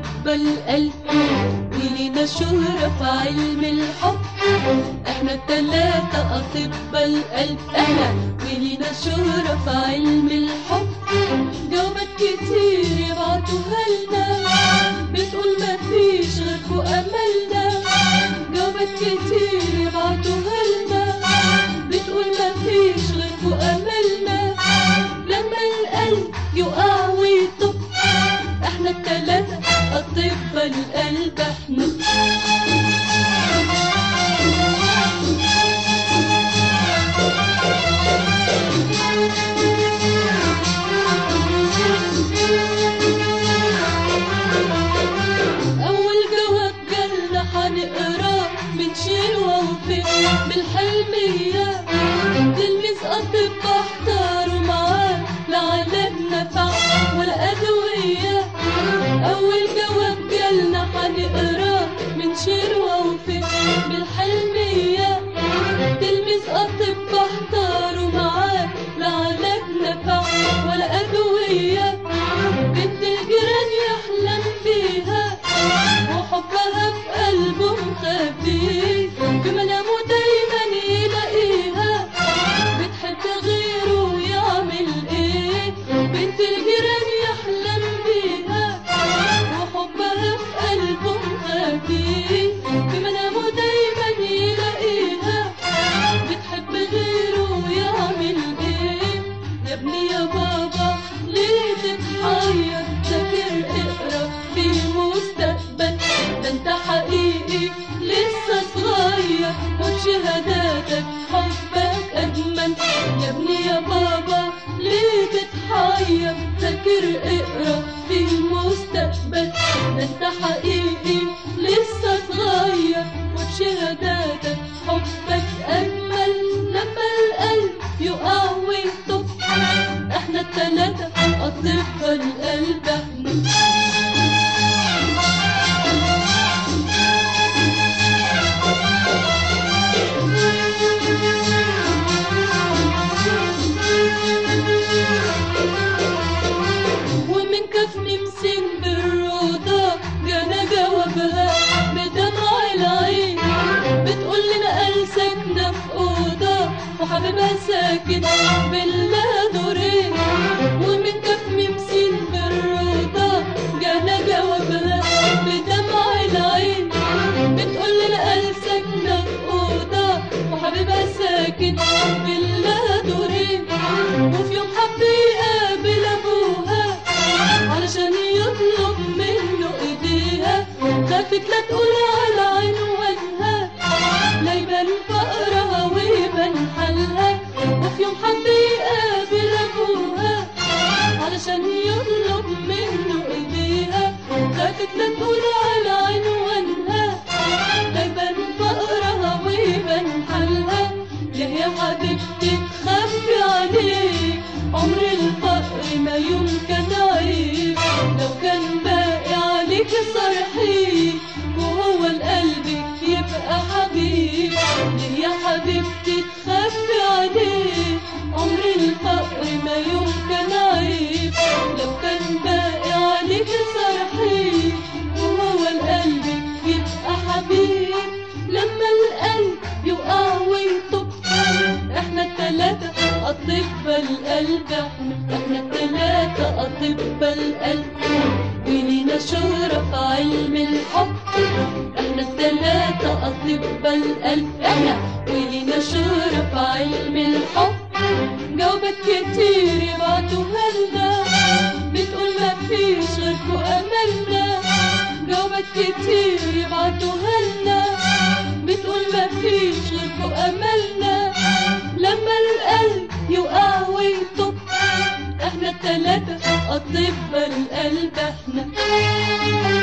أطباء القلب ولينا شهرة في علم الحب احنا التلاتة أطباء القلب احنا ولينا شهرة في علم الحب جوابات كتير يبعتوها لنا بتقول مفيش غيركوا أملنا جوابات كتير يبعتوها لنا بتقول مفيش غيركوا أملنا لما القلب يقع ويطب احنا التلاتة أطباء القلب احنا أول جواب جالنا هنقراه من شيروا وفين بالحلمية تلميذ أطباء احتاروا معاه لا علاج نفع ولا أدوية أول جواب جالنا هنقراه من شيروا وفين بالحلمية تلميذ أطباء احتاروا معاه لا علاج نفع ولا أدوية بنت الجيران يحلم بيها وحبها في قلبه مخبيه في منامه دايما يلاقيها بتحب غيره ويعمل ايه بنت الجيران يحلم بيها وحبها في قلبه مخبيه في منامه دايما يلاقيها بتحب غيره ويعمل ايه يا ابني يا بابا ليه تتحير ذاكر اقرا في المستقبل ده انت حقيقي لسه صغير وبشهاداتك حبك اجمل يا ابني يا بابا ليه تتحير ذاكر اقرا في المستقبل ده انت حقيقي لسه صغير وبشهاداتك حبك اجمل لما القلب يقع ويطب احنا التلاتة اطباء القلب احنا ومن كف نمسك بالروضة جانا جوابها بدمع العين بتقول لنا قال ساكنة في أوضة وحبيبها ساكن بالله دورين ومن كف نمسك بالروضة جانا جوابها بدمع العين بتقول لنا قال ساكنة في أوضة وحبيبها ساكن بالله دورين وفي يوم حب يقابل أبوها علشان يطلب منه ايديها خافت لا تقول على عنوانها لا يبان فقرها ويبان حالها وفي يوم حب يقابل ابوها علشان يطلب منه ايديها خافت لا تقول على عنوانها لا يبان فقرها ويبان حالها ليه يا حبيبتي تخبي عليك عمر الفقر ما يمكن عيب لو كان باقي عليك صرحي وهو القلب يبقى حبيب ليه يا حبيبتي تخبي عليك عمر الفقر ما يمكن عيب لو كان باقي عليك صرحي وهو القلب يبقى حبيب لما القلب يقع ويطب احنا التلاتة أطباء القلب احنا التلاتة أطباء القلب ولينا شهرة في علم الحب احنا التلاتة أطباء القلب احنا ولينا شهرة في علم الحب جوابات كتير يبعتوها لنا بتقول مفيش غيركوا أملنا جوابات كتير يبعتوها لنا بتقول مفيش غيركوا أملنا لما القلب يقع ويطب احنا التلاتة أطباء القلب احنا